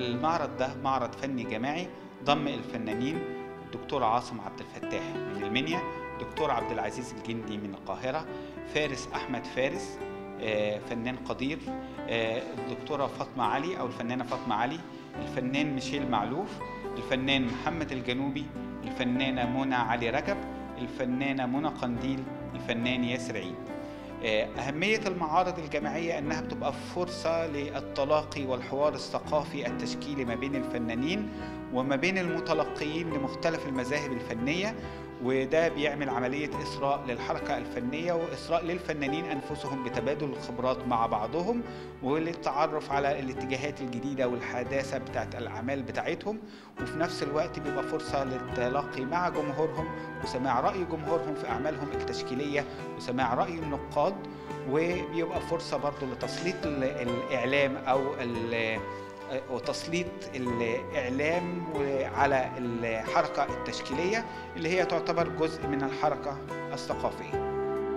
المعرض ده معرض فني جماعي ضم الفنانين الدكتور عاصم عبد الفتاح من المنيا دكتور عبد العزيز الجندي من القاهرة فارس أحمد فارس آه، فنان قدير آه، الدكتورة فاطمة علي أو الفنانة فاطمة علي الفنان ميشيل معلوف الفنان محمد الجنوبي الفنانة منى علي رجب الفنانة منى قنديل الفنان ياسر عيد آه، أهمية المعارض الجماعية أنها بتبقى فرصة للتلاقي والحوار الثقافي التشكيلي ما بين الفنانين وما بين المتلقيين لمختلف المذاهب الفنية وده بيعمل عملية إسراء للحركة الفنية وإسراء للفنانين أنفسهم بتبادل الخبرات مع بعضهم وللتعرف على الاتجاهات الجديدة والحداثة بتاعت الأعمال بتاعتهم وفي نفس الوقت بيبقى فرصة للتلاقي مع جمهورهم وسماع رأي جمهورهم في أعمالهم التشكيلية وسماع رأي النقاد وبيبقى فرصة برضو لتسليط ال- الإعلام أو ال- وتسليط الإعلام على الحركة التشكيلية اللي هي تعتبر جزء من الحركة الثقافية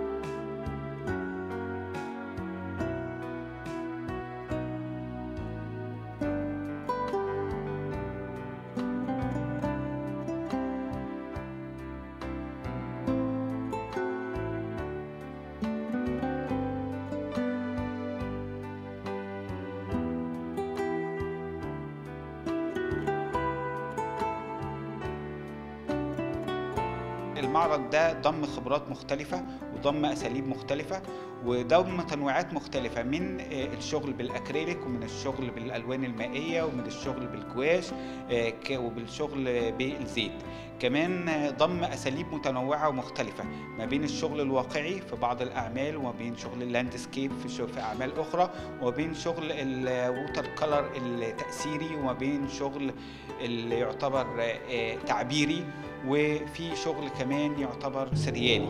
المعرض ده ضم خبرات مختلفة وضم أساليب مختلفة وضم تنوعات مختلفة من آه، الشغل بالأكريليك ومن الشغل بالألوان المائية ومن الشغل بالكواش آه، ك- وبالشغل بالزيت كمان آه، ضم أساليب متنوعة ومختلفة ما بين الشغل الواقعي في بعض الأعمال وما بين شغل اللاندسكيب في شو- في أعمال أخرى وما بين شغل الووتر كولر التأثيري وما بين شغل اللي يعتبر آه، آه، تعبيري وفي شغل كمان يعتبر سريالي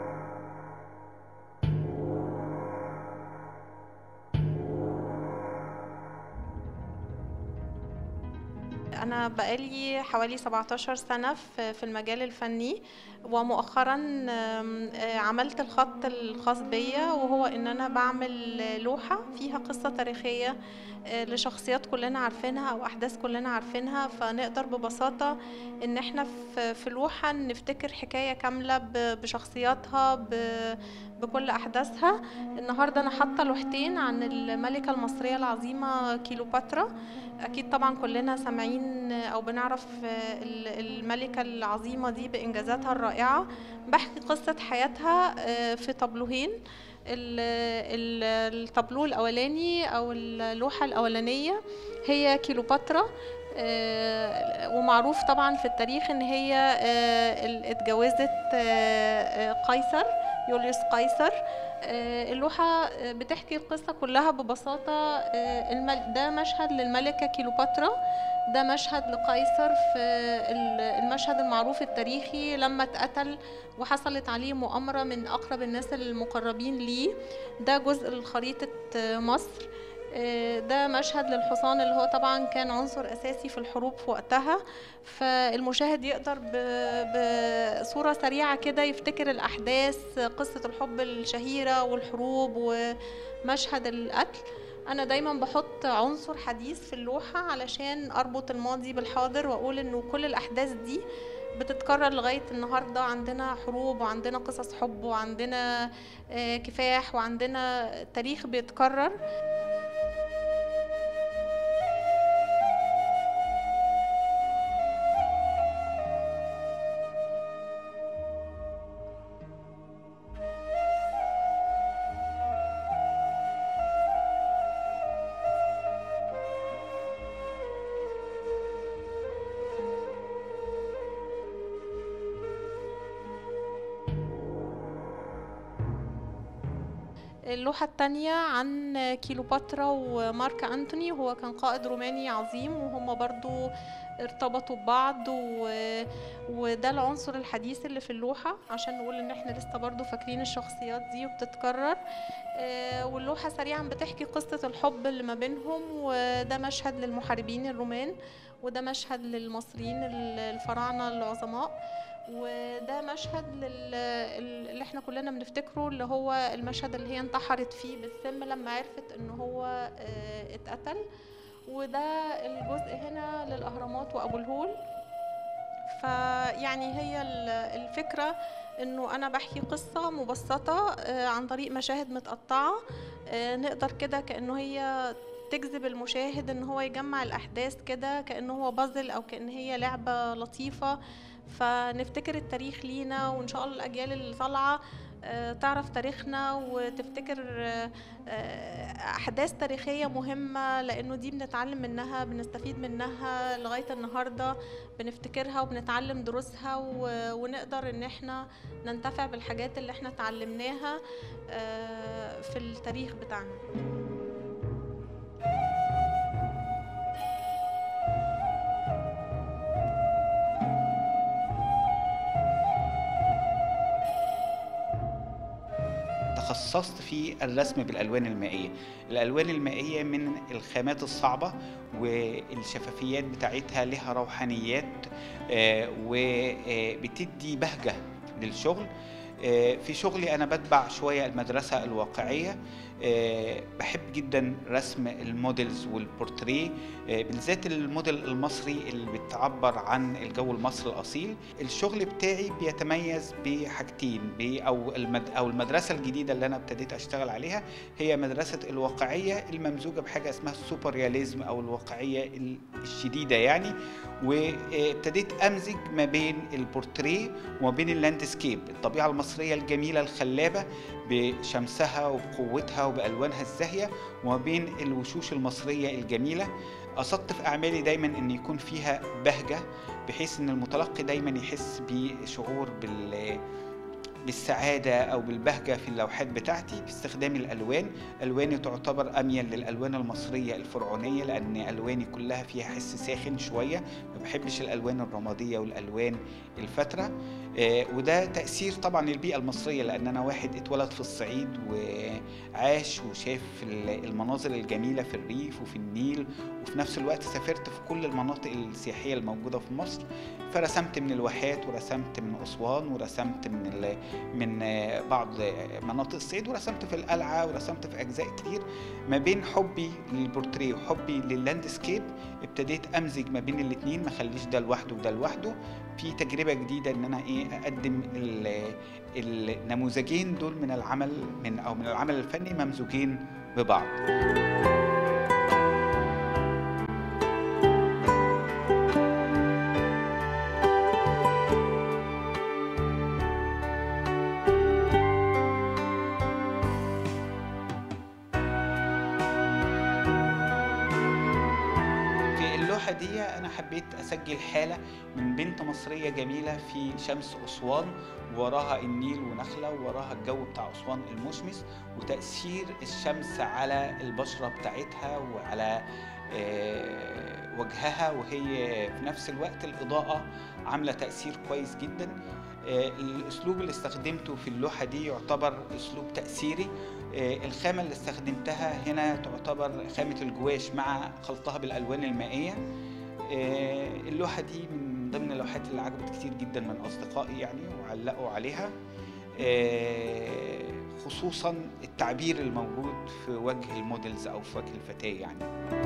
أنا بقالي حوالي 17 سنة في في المجال الفني ومؤخرا آم، آه، عملت الخط الخاص بيا وهو إن أنا بعمل لوحة فيها قصة تاريخية آه، لشخصيات كلنا عارفينها أو أحداث كلنا عارفينها فنقدر ببساطة إن إحنا في في لوحة نفتكر حكاية كاملة ب- بشخصياتها ب- بكل أحداثها النهاردة أنا حاطة لوحتين عن الملكة المصرية العظيمة كيلوباترا اكيد طبعا كلنا سامعين او بنعرف ال- الملكه العظيمه دي بانجازاتها الرائعه بحكي قصه حياتها آه، في طابلوهين ال- ال- الطابلوه الاولاني او اللوحه الاولانيه هي كيلوباترا آه، ومعروف طبعا في التاريخ ان هي آه، ال- اتجوزت آه، آه، قيصر يوليوس قيصر آه، اللوحة آه، بتحكي القصة كلها ببساطة آه، المل... ده مشهد للملكة كيلوباترا ده مشهد لقيصر في ال- المشهد المعروف التاريخي لما اتقتل وحصلت عليه مؤامرة من أقرب الناس المقربين ليه ده جزء لخريطة آه، مصر آه، ده مشهد للحصان اللي هو طبعا كان عنصر أساسي في الحروب في وقتها فالمشاهد يقدر ب- بصورة سريعة كده يفتكر الأحداث قصة الحب الشهيرة والحروب ومشهد القتل أنا دايما بحط عنصر حديث في اللوحة علشان أربط الماضي بالحاضر وأقول إنه كل الأحداث دي بتتكرر لغاية النهاردة عندنا حروب وعندنا قصص حب وعندنا آه، كفاح وعندنا تاريخ بيتكرر اللوحة التانية عن كيلوباترا ومارك أنتوني هو كان قائد روماني عظيم وهم برضو ارتبطوا ببعض و... وده العنصر الحديث اللي في اللوحة عشان نقول ان احنا لسه برضو فاكرين الشخصيات دي وبتتكرر آه، واللوحة سريعا بتحكي قصة الحب اللي ما بينهم وده مشهد للمحاربين الرومان وده مشهد للمصريين ال- الفراعنة العظماء وده مشهد لل... ال- اللي احنا كلنا بنفتكره اللي هو المشهد اللي هي انتحرت فيه بالسم لما عرفت ان هو آه، اتقتل وده الجزء هنا للأهرامات وأبو الهول فيعني هي ال- الفكرة انه انا بحكي قصة مبسطة آه، عن طريق مشاهد متقطعة آه، نقدر كده كأنه هي تجذب المشاهد ان هو يجمع الاحداث كده كأنه هو بازل او كأن هي لعبة لطيفة فنفتكر التاريخ لينا وان شاء الله الاجيال اللي طالعة آه، تعرف تاريخنا وتفتكر آه، آه، احداث تاريخية مهمة لانه دي بنتعلم منها بنستفيد منها لغاية النهاردة بنفتكرها وبنتعلم دروسها و- ونقدر ان احنا ننتفع بالحاجات اللي احنا اتعلمناها آه، في التاريخ بتاعنا تخصصت في الرسم بالالوان المائيه الالوان المائيه من الخامات الصعبه والشفافيات بتاعتها لها روحانيات آه، وبتدي بهجه للشغل آه، في شغلي انا بتبع شويه المدرسه الواقعيه آه، بحب جدا رسم الموديلز والبورتريه آه، بالذات الموديل المصري اللي بتعبر عن الجو المصري الاصيل الشغل بتاعي بيتميز بحاجتين ب- او المد او المدرسه الجديده اللي انا ابتديت اشتغل عليها هي مدرسه الواقعيه الممزوجه بحاجه اسمها السوبر رياليزم او الواقعيه ال- الشديده يعني وابتديت امزج ما بين البورتريه وما بين اللاندسكيب الطبيعه المصريه الجميله الخلابه بشمسها وبقوتها وبالوانها الزاهيه وما بين الوشوش المصريه الجميله قصدت في اعمالي دايما ان يكون فيها بهجه بحيث ان المتلقي دايما يحس بشعور بال بالسعادة أو بالبهجة في اللوحات بتاعتي باستخدام الألوان ألواني تعتبر أميل للألوان المصرية الفرعونية لأن ألواني كلها فيها حس ساخن شوية ما بحبش الألوان الرمادية والألوان الفترة آه، وده تأثير طبعا البيئة المصرية لأن أنا واحد اتولد في الصعيد وعاش وشاف ال- المناظر الجميلة في الريف وفي النيل وفي نفس الوقت سافرت في كل المناطق السياحية الموجودة في مصر فرسمت من الواحات ورسمت من أسوان ورسمت من ال... من آه، بعض آه، مناطق الصعيد ورسمت في القلعة ورسمت في أجزاء كتير ما بين حبي للبورتريه وحبي لللاندسكيب ابتديت أمزج ما بين الاتنين ما خليش ده لوحده وده لوحده في تجربة جديدة إن أنا إيه أقدم ال- النموذجين دول من العمل من أو من العمل الفني ممزوجين ببعض في اللوحة دي أنا حبيت أسجل حالة من بنت مصرية جميلة في شمس أسوان وراها النيل ونخلة وراها الجو بتاع أسوان المشمس وتأثير الشمس على البشرة بتاعتها وعلى آه، وجهها وهي في نفس الوقت الإضاءة عاملة تأثير كويس جدا آه، الأسلوب اللي استخدمته في اللوحة دي يعتبر أسلوب تأثيري آه، الخامة اللي استخدمتها هنا تعتبر خامة الجواش مع خلطها بالألوان المائية آه، اللوحة دي من ضمن اللوحات اللي عجبت كتير جدا من أصدقائي يعني وعلقوا عليها آه، خصوصا التعبير الموجود في وجه الموديلز أو في وجه الفتاة يعني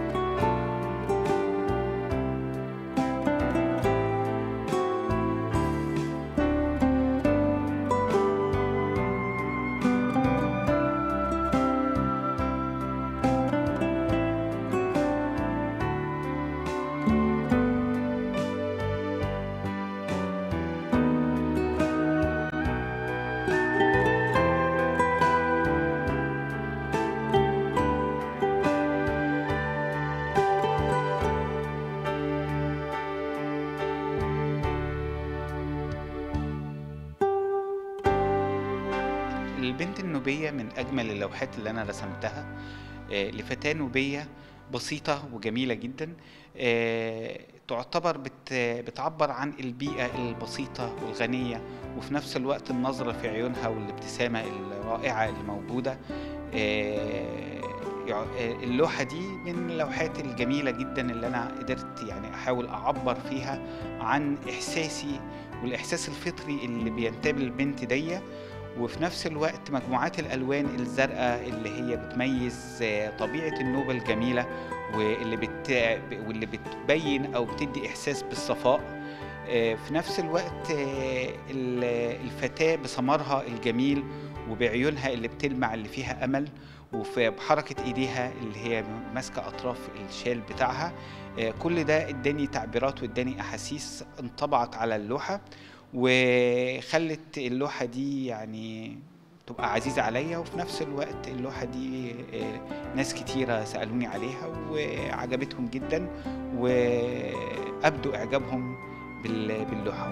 البنت النوبية من أجمل اللوحات اللي أنا رسمتها آه، لفتاة نوبية بسيطة وجميلة جدا آه، تعتبر بت بتعبر عن البيئة البسيطة والغنية وفي نفس الوقت النظرة في عيونها والابتسامة الرائعة اللي موجودة آه، يع- آه، اللوحة دي من اللوحات الجميلة جدا اللي أنا قدرت يعني أحاول أعبر فيها عن إحساسي والإحساس الفطري اللي بينتاب للبنت دي وفي نفس الوقت مجموعات الالوان الزرقاء اللي هي بتميز آه، طبيعه النوبه الجميله واللي بت واللي بتبين او بتدي احساس بالصفاء آه، في نفس الوقت آه، ال- الفتاه بسمرها الجميل وبعيونها اللي بتلمع اللي فيها امل وفي بحركه ايديها اللي هي ماسكه اطراف الشال بتاعها آه، كل ده اداني تعبيرات واداني احاسيس انطبعت على اللوحه وخلت اللوحه دي يعني تبقى عزيزه عليا وفي نفس الوقت اللوحه دي آه، ناس كتيره سالوني عليها وعجبتهم جدا وابدوا اعجابهم بال- باللوحه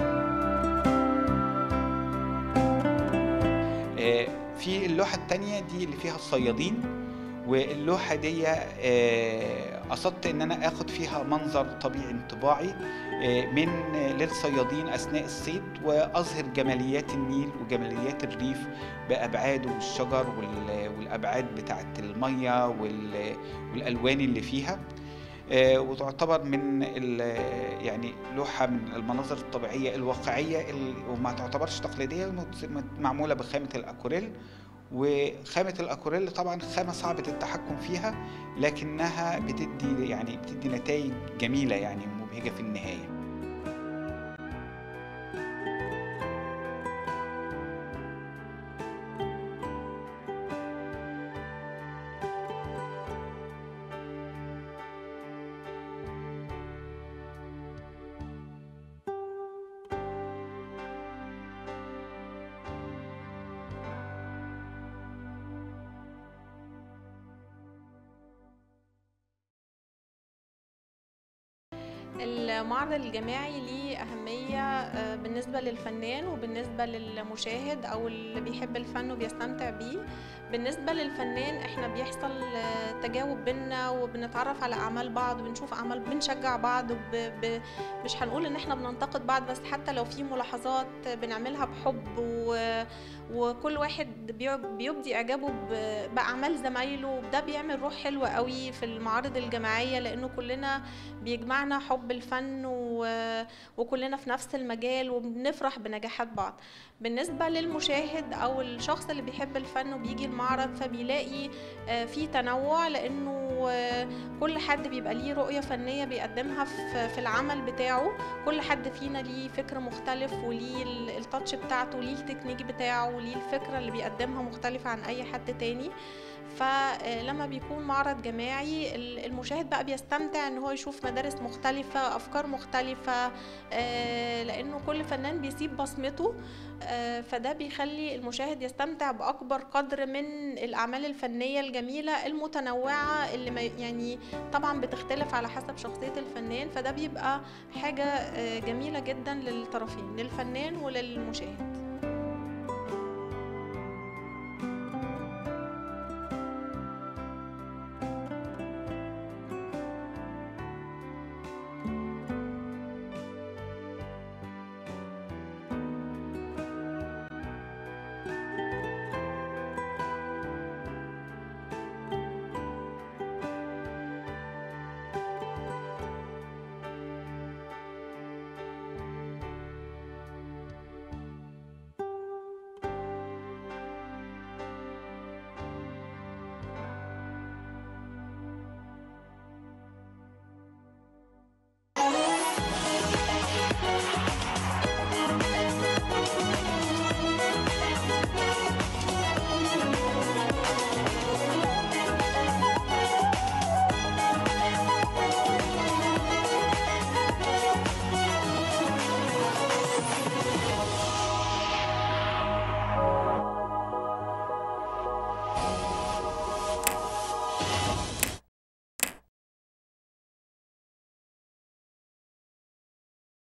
آه، في اللوحة التانية دي اللي فيها الصيادين واللوحة دي آه، قصدت ان انا اخد فيها منظر طبيعي انطباعي آه، من للصيادين اثناء الصيد واظهر جماليات النيل وجماليات الريف بابعاده والشجر وال- والابعاد بتاعت المية وال- والالوان اللي فيها آه، وتعتبر من ال- يعني لوحة من المناظر الطبيعية الواقعية ال- وما تعتبرش تقليدية مت- مت- معمولة بخامة الأكوريل وخامة الأكوريل طبعا خامة صعبة التحكم فيها لكنها بتدي يعني بتدي نتائج جميلة يعني مبهجة في النهاية المعرض الجماعي ليه أهمية آه، بالنسبة للفنان وبالنسبة للمشاهد أو اللي بيحب الفن وبيستمتع بيه بالنسبة للفنان احنا بيحصل آه، تجاوب بينا وبنتعرف على أعمال بعض وبنشوف أعمال بنشجع بعض وب... ب... مش هنقول إن احنا بننتقد بعض بس حتى لو في ملاحظات بنعملها بحب و... وكل واحد بي- بيبدي إعجابه ب... بأعمال زمايله ده بيعمل روح حلوة قوي في المعارض الجماعية لأنه كلنا بيجمعنا حب الفن و... وكلنا في نفس المجال وبنفرح بنجاحات بعض بالنسبة للمشاهد أو الشخص اللي بيحب الفن وبيجي المعرض فبيلاقي آه، في تنوع لأنه آه، كل حد بيبقى ليه رؤية فنية بيقدمها في في العمل بتاعه كل حد فينا ليه فكر مختلف وليه ال- التاتش بتاعته وليه التكنيك بتاعه وليه الفكرة اللي بيقدمها مختلفة عن أي حد تاني فلما بيكون معرض جماعي ال- المشاهد بقى بيستمتع ان هو يشوف مدارس مختلفة افكار مختلفة آه، لانه كل فنان بيسيب بصمته آه، فده بيخلي المشاهد يستمتع باكبر قدر من الاعمال الفنية الجميلة المتنوعة اللي ما يعني طبعا بتختلف على حسب شخصية الفنان فده بيبقى حاجة آه، جميلة جدا للطرفين للفنان وللمشاهد